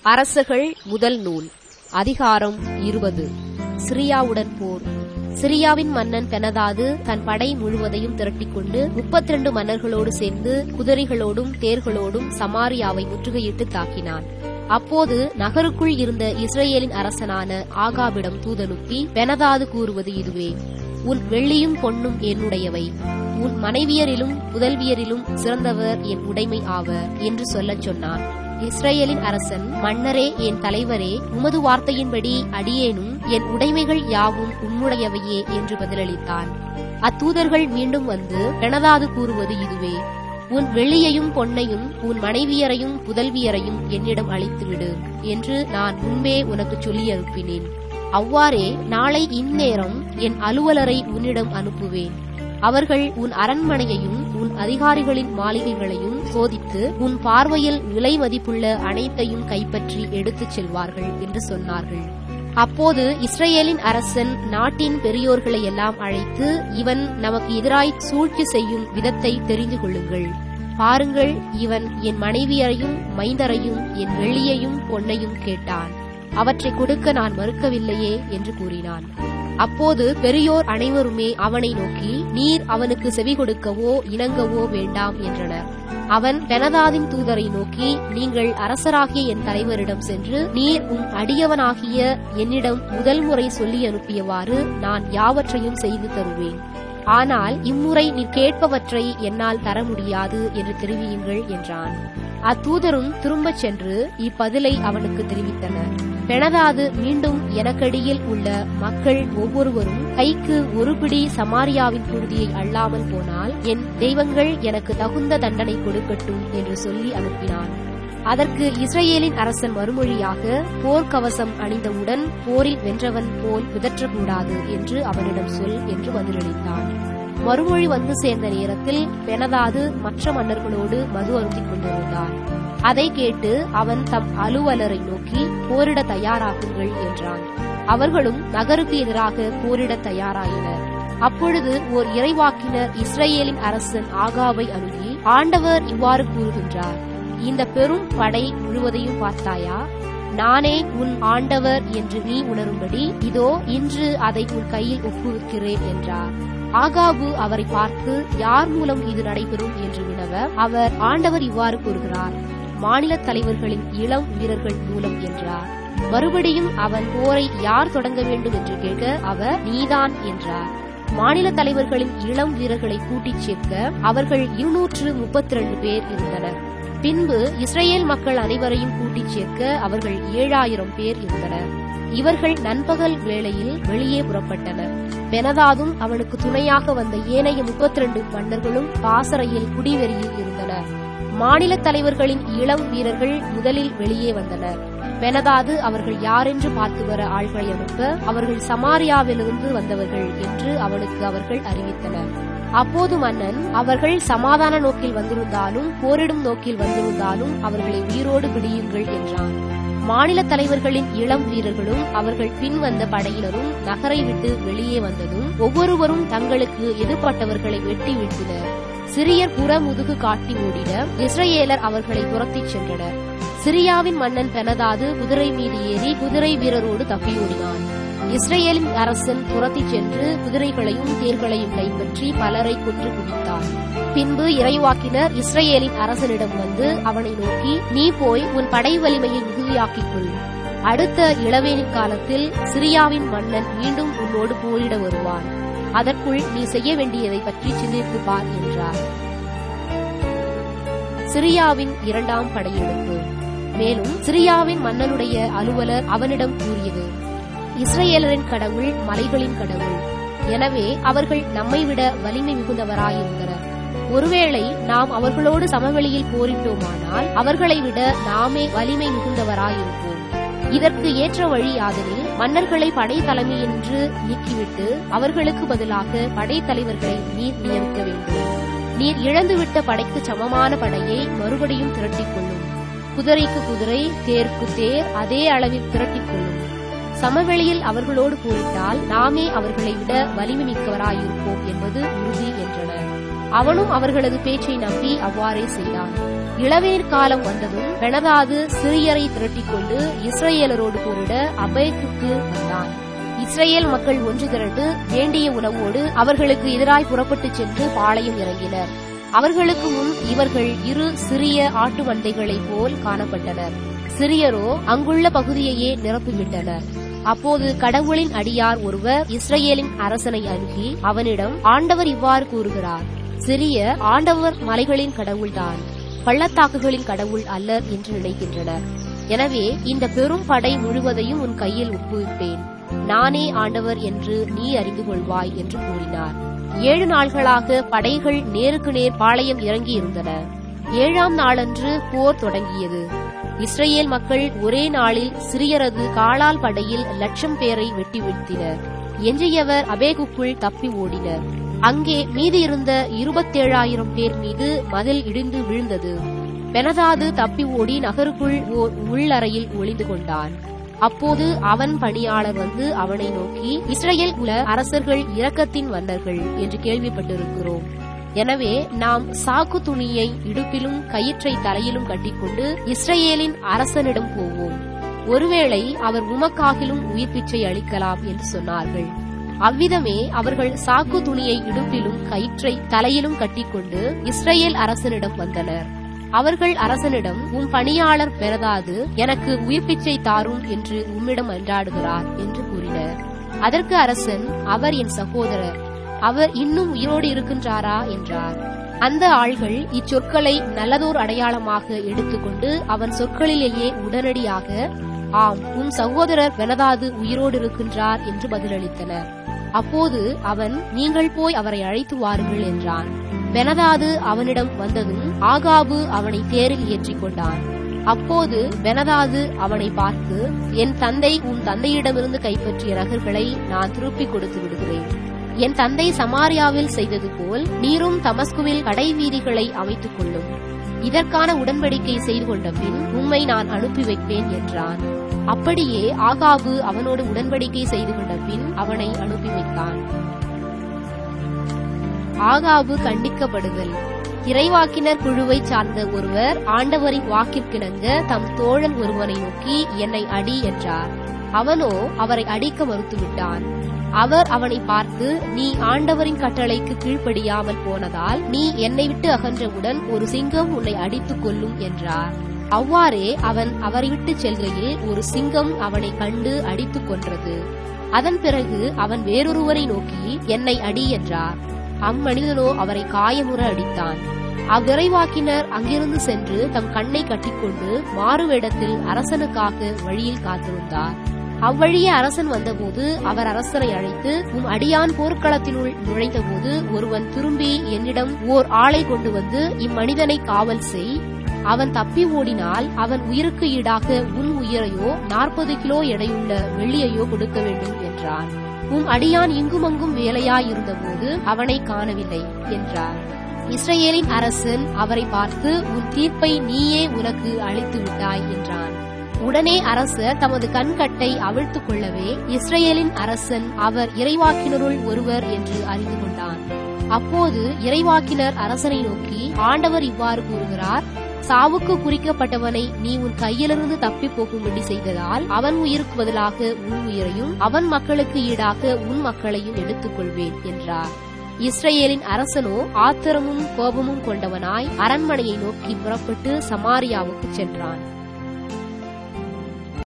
அரசர்கள் முதல் நூல் அதிகாரம் இருபது சிரியாவுடன் போர் சிரியாவின் மன்னன் பெனதாது தன் படை முழுவதையும் திரட்டிக்கொண்டு முப்பத்தி ரெண்டு மன்னர்களோடு சேர்ந்து குதிரைகளோடும் தேர்களோடும் சமாரியாவை முற்றுகையிட்டு தாக்கினான் அப்போது நகருக்குள் இருந்த இஸ்ரேலின் அரசனான ஆகாபிடம் தூதனுப்பி பெனதாது கூறுவது இதுவே உன் வெள்ளியும் பொன்னும் என்னுடையவை உன் மனைவியரிலும் புதல்வியரிலும் சிறந்தவர் என் உடைமை ஆவர் என்று சொல்லச் சொன்னான் இஸ்ரேலின் அரசன் மன்னரே என் தலைவரே உமது வார்த்தையின்படி அடியேனும் என் உடைமைகள் யாவும் உம்முடையவையே என்று பதிலளித்தான் அத்தூதர்கள் மீண்டும் வந்து பெனதாது கூறுவது இதுவே உன் வெள்ளியையும் பொன்னையும் உன் மனைவியரையும் புதல்வியரையும் என்னிடம் அளித்துவிடு என்று நான் முன்பே உனக்கு சொல்லி அனுப்பினேன் அவ்வாறே நாளை இந்நேரம் என் அலுவலரை உன்னிடம் அனுப்புவேன் அவர்கள் உன் அரண்மனையையும் உன் அதிகாரிகளின் மாளிகைகளையும் சோதித்து உன் பார்வையில் விலை மதிப்புள்ள அனைத்தையும் கைப்பற்றி எடுத்துச் செல்வார்கள் என்று சொன்னார்கள் அப்போது இஸ்ரேலின் அரசன் நாட்டின் பெரியோர்களை எல்லாம் அழைத்து இவன் நமக்கு எதிராய் சூழ்ச்சி செய்யும் விதத்தை தெரிந்து கொள்ளுங்கள் பாருங்கள் இவன் என் மனைவியரையும் மைந்தரையும் என் வெள்ளியையும் பொன்னையும் கேட்டான் அவற்றை கொடுக்க நான் மறுக்கவில்லையே என்று கூறினான் அப்போது பெரியோர் அனைவருமே அவனை நோக்கி நீர் அவனுக்கு செவி கொடுக்கவோ இணங்கவோ வேண்டாம் என்றனர் அவன் பெனதாதின் தூதரை நோக்கி நீங்கள் அரசராகிய என் தலைவரிடம் சென்று நீர் உம் அடியவனாகிய என்னிடம் முதல் முறை சொல்லி அனுப்பியவாறு நான் யாவற்றையும் செய்து தருவேன் ஆனால் இம்முறை நீர் கேட்பவற்றை என்னால் தர முடியாது என்று தெரிவியுங்கள் என்றான் அத்தூதரும் திரும்பச் சென்று இப்பதிலை அவனுக்கு தெரிவித்தனர் பெணதாது மீண்டும் எனக்கடியில் உள்ள மக்கள் ஒவ்வொருவரும் கைக்கு ஒரு பிடி சமாரியாவின் புழுதியை அள்ளாமல் போனால் என் தெய்வங்கள் எனக்கு தகுந்த தண்டனை கொடுக்கட்டும் என்று சொல்லி அனுப்பினான் அதற்கு இஸ்ரேலின் அரசன் மறுமொழியாக போர்க்கவசம் அணிந்தவுடன் போரில் வென்றவன் போல் பிதற்றக்கூடாது என்று அவனிடம் சொல் என்று பதிலளித்தான் மறுமொழி வந்து சேர்ந்த நேரத்தில் பெனதாது மற்ற மன்னர்களோடு மது அருந்திக் கொண்டிருந்தார் அதை கேட்டு அவன் தம் அலுவலரை நோக்கி போரிட தயாராகுங்கள் என்றான் அவர்களும் நகருக்கு எதிராக போரிட தயாராயினர் அப்பொழுது ஓர் இறைவாக்கினர் இஸ்ரேலின் அரசன் ஆகாவை அணுகி ஆண்டவர் இவ்வாறு கூறுகின்றார் இந்த பெரும் படை முழுவதையும் பார்த்தாயா நானே உன் ஆண்டவர் என்று நீ உணரும்படி இதோ இன்று அதை உன் கையில் ஒப்புவிக்கிறேன் என்றார் ஆகாபு அவரை பார்த்து யார் மூலம் இது நடைபெறும் என்று வினவ அவர் ஆண்டவர் இவ்வாறு கூறுகிறார் மாநில தலைவர்களின் இளம் வீரர்கள் மூலம் என்றார் மறுபடியும் அவன் போரை யார் தொடங்க வேண்டும் என்று கேட்க அவர் நீதான் என்றார் மாநில தலைவர்களின் இளம் வீரர்களை கூட்டிச் சேர்க்க அவர்கள் இருநூற்று முப்பத்தி ரெண்டு பேர் இருந்தனர் பின்பு இஸ்ரேல் மக்கள் அனைவரையும் கூட்டிச் சேர்க்க அவர்கள் ஏழாயிரம் பேர் இருந்தனர் இவர்கள் நண்பகல் வேளையில் வெளியே புறப்பட்டனர் பெனதாதும் அவனுக்கு துணையாக வந்த ஏனைய முப்பத்தி ரெண்டு மன்னர்களும் பாசறையில் குடிவெறியில் இருந்தனர் மாநில தலைவர்களின் இளம் வீரர்கள் முதலில் வெளியே வந்தனர் பெனதாது அவர்கள் யாரென்று பார்த்து வர ஆள்களை அனுப்ப அவர்கள் சமாரியாவிலிருந்து வந்தவர்கள் என்று அவனுக்கு அவர்கள் அறிவித்தனர் அப்போது மன்னன் அவர்கள் சமாதான நோக்கில் வந்திருந்தாலும் போரிடும் நோக்கில் வந்திருந்தாலும் அவர்களை உயிரோடு பிடியுங்கள் என்றான் மாநில தலைவர்களின் இளம் வீரர்களும் அவர்கள் பின் வந்த படையினரும் நகரை விட்டு வெளியே வந்ததும் ஒவ்வொருவரும் தங்களுக்கு எதிர்ப்பட்டவர்களை வெட்டி வீழ்த்தினர் சிறியர் புற முதுகு காட்டி ஓடிட இஸ்ரேலர் அவர்களை துரத்திச் சென்றனர் சிரியாவின் மன்னன் பெனதாது குதிரை மீது ஏறி குதிரை வீரரோடு தப்பியோடினான் இஸ்ரேலின் அரசன் துரத்திச் சென்று குதிரைகளையும் தேர்களையும் கைப்பற்றி பலரை கொன்று குவித்தார் பின்பு இறைவாக்கினர் இஸ்ரேலின் அரசனிடம் வந்து அவனை நோக்கி நீ போய் உன் படை வலிமையை மிகுதியாக்கிக் கொள் அடுத்த இளவேனின் காலத்தில் சிரியாவின் மன்னன் மீண்டும் உன்னோடு போரிட வருவான் அதற்குள் நீ செய்ய வேண்டியதை பற்றி சிந்தித்து பார் என்றார் சிரியாவின் இரண்டாம் படையெடுப்பு மேலும் சிரியாவின் மன்னனுடைய அலுவலர் அவனிடம் கூறியது இஸ்ரேலரின் கடவுள் மலைகளின் கடவுள் எனவே அவர்கள் நம்மை விட வலிமை மிகுந்தவராயிருந்தனர் ஒருவேளை நாம் அவர்களோடு சமவெளியில் போரிட்டோமானால் அவர்களை விட நாமே வலிமை மிகுந்தவராயிருப்போம் இதற்கு ஏற்ற வழி யாதெனில் மன்னர்களை படை தலைமை என்று நீக்கிவிட்டு அவர்களுக்கு பதிலாக படைத்தலைவர்களை நீர் நியமிக்க வேண்டும் நீர் இழந்துவிட்ட படைக்கு சமமான படையை மறுபடியும் திரட்டிக் கொள்ளும் குதிரைக்கு குதிரை தேர்க்கு தேர் அதே அளவில் திரட்டிக் கொள்ளும் சமவெளியில் அவர்களோடு போரிட்டால் நாமே அவர்களை விட வலிமை மிக்கவராயிருப்போம் என்பது உறுதி என்றனர் அவனும் அவர்களது பேச்சை நம்பி அவ்வாறே செய்தான் இளவேர் காலம் வந்ததும் பெனதாது சிறியரை திரட்டிக் கொண்டு இஸ்ரேலரோடு போரிட அபேக்குக்கு வந்தான் இஸ்ரேல் மக்கள் ஒன்று திரண்டு வேண்டிய உணவோடு அவர்களுக்கு எதிராய் புறப்பட்டுச் சென்று பாளையம் இறங்கினர் அவர்களுக்கு முன் இவர்கள் இரு சிறிய ஆட்டு மந்தைகளைப் போல் காணப்பட்டனர் சிறியரோ அங்குள்ள பகுதியையே நிரப்பிவிட்டனர் அப்போது கடவுளின் அடியார் ஒருவர் இஸ்ரேலின் அரசனை அணுகி அவனிடம் ஆண்டவர் இவ்வாறு கூறுகிறார் சிறிய ஆண்டவர் மலைகளின் கடவுள்தான் பள்ளத்தாக்குகளின் கடவுள் அல்லர் என்று நினைக்கின்றனர் எனவே இந்த பெரும் படை முழுவதையும் உன் கையில் ஒப்புவிப்பேன் நானே ஆண்டவர் என்று நீ அறிந்து கொள்வாய் என்று கூறினார் ஏழு நாள்களாக படைகள் நேருக்கு நேர் பாளையம் இறங்கி இருந்தன ஏழாம் நாளன்று போர் தொடங்கியது இஸ்ரேல் மக்கள் ஒரே நாளில் சிறியரது காலால் படையில் லட்சம் பேரை வெட்டி வீழ்த்தினர் எஞ்சியவர் அபேகுக்குள் தப்பி ஓடினர் அங்கே மீதி இருந்த இருபத்தேழாயிரம் பேர் மீது மதில் இடிந்து விழுந்தது பெனதாது தப்பி ஓடி நகருக்குள் ஓர் உள்ளறையில் ஒளிந்து கொண்டான் அப்போது அவன் பணியாளர் வந்து அவனை நோக்கி இஸ்ரேல் உல அரசர்கள் இரக்கத்தின் வந்தர்கள் என்று கேள்விப்பட்டிருக்கிறோம் எனவே நாம் சாக்கு துணியை இடுப்பிலும் கயிற்றை தலையிலும் கட்டிக்கொண்டு இஸ்ரேலின் அரசனிடம் போவோம் ஒருவேளை அவர் உமக்காகிலும் உயிர் பிச்சை அளிக்கலாம் என்று சொன்னார்கள் அவ்விதமே அவர்கள் சாக்கு துணியை இடுப்பிலும் கயிற்றை தலையிலும் கட்டிக்கொண்டு இஸ்ரேல் அரசனிடம் வந்தனர் அவர்கள் அரசனிடம் உம் பணியாளர் பெறதாது எனக்கு உயிர் பிச்சை தாரும் என்று உம்மிடம் அன்றாடுகிறார் என்று கூறினர் அதற்கு அரசன் அவர் என் சகோதரர் அவர் இன்னும் உயிரோடு இருக்கின்றாரா என்றார் அந்த ஆள்கள் இச்சொற்களை நல்லதோர் அடையாளமாக எடுத்துக்கொண்டு அவன் சொற்களிலேயே உடனடியாக ஆம் உம் சகோதரர் வெனதாது உயிரோடு இருக்கின்றார் என்று பதிலளித்தனர் அப்போது அவன் நீங்கள் போய் அவரை அழைத்து வாருங்கள் என்றான் பெனதாது அவனிடம் வந்ததும் ஆகாபு அவனை தேரில் ஏற்றிக் கொண்டான் அப்போது பெனதாது அவனை பார்த்து என் தந்தை உன் தந்தையிடமிருந்து கைப்பற்றிய ரகர்களை நான் திருப்பிக் கொடுத்து விடுகிறேன் என் தந்தை சமாரியாவில் செய்தது போல் நீரும் தமஸ்குவில் கடை வீதிகளை அமைத்துக் கொள்ளும் இதற்கான உடன்படிக்கை செய்து கொண்ட பின் உம்மை நான் அனுப்பி வைப்பேன் என்றான் அப்படியே ஆகாபு அவனோடு உடன்படிக்கை செய்து கொண்ட பின் அவனை அனுப்பி வைத்தான் ஆகாபு கண்டிக்கப்படுதல் இறைவாக்கினர் குழுவை சார்ந்த ஒருவர் ஆண்டவரின் வாக்கிற்கிணங்க தம் தோழன் ஒருவனை நோக்கி என்னை அடி என்றார் அவனோ அவரை அடிக்க மறுத்துவிட்டான் அவர் அவனை பார்த்து நீ ஆண்டவரின் கட்டளைக்கு கீழ்ப்படியாமல் போனதால் நீ என்னை விட்டு அகன்றவுடன் ஒரு சிங்கம் உன்னை அடித்துக் கொல்லும் என்றார் அவ்வாறே அவன் அவரை விட்டு செல்கையில் ஒரு சிங்கம் அவனை கண்டு அடித்துக் கொன்றது அதன் பிறகு அவன் வேறொருவரை நோக்கி என்னை அடி என்றார் அம்மனிதனோ அவரை காயமுற அடித்தான் அவ்விரைவாக்கினர் அங்கிருந்து சென்று தம் கண்ணை கட்டிக்கொண்டு மாறுவேடத்தில் அரசனுக்காக வழியில் காத்திருந்தார் அவ்வழியே அரசன் வந்தபோது அவர் அரசரை அழைத்து உம் அடியான் போர்க்களத்தினுள் நுழைந்தபோது ஒருவன் திரும்பி என்னிடம் ஓர் ஆளை கொண்டு வந்து இம்மனிதனை காவல் செய் அவன் தப்பி ஓடினால் அவன் உயிருக்கு ஈடாக உன் உயிரையோ நாற்பது கிலோ எடையுள்ள வெள்ளியையோ கொடுக்க வேண்டும் என்றான் உம் அடியான் இங்குமங்கும் வேலையாயிருந்தபோது அவனை காணவில்லை என்றார் இஸ்ரேலின் அரசன் அவரை பார்த்து உன் தீர்ப்பை நீயே உனக்கு அளித்து விட்டாய் என்றான் உடனே அரசர் தமது கண்கட்டை அவிழ்த்துக் கொள்ளவே இஸ்ரேலின் அரசன் அவர் இறைவாக்கினருள் ஒருவர் என்று அறிந்து கொண்டான் அப்போது இறைவாக்கினர் அரசனை நோக்கி ஆண்டவர் இவ்வாறு கூறுகிறார் சாவுக்கு குறிக்கப்பட்டவனை நீ உன் கையிலிருந்து தப்பி போகும்படி செய்ததால் அவன் உயிருக்கு பதிலாக உன் உயிரையும் அவன் மக்களுக்கு ஈடாக உன் மக்களையும் எடுத்துக் கொள்வேன் என்றார் இஸ்ரேலின் அரசனோ ஆத்திரமும் கோபமும் கொண்டவனாய் அரண்மனையை நோக்கி புறப்பட்டு சமாரியாவுக்கு சென்றான்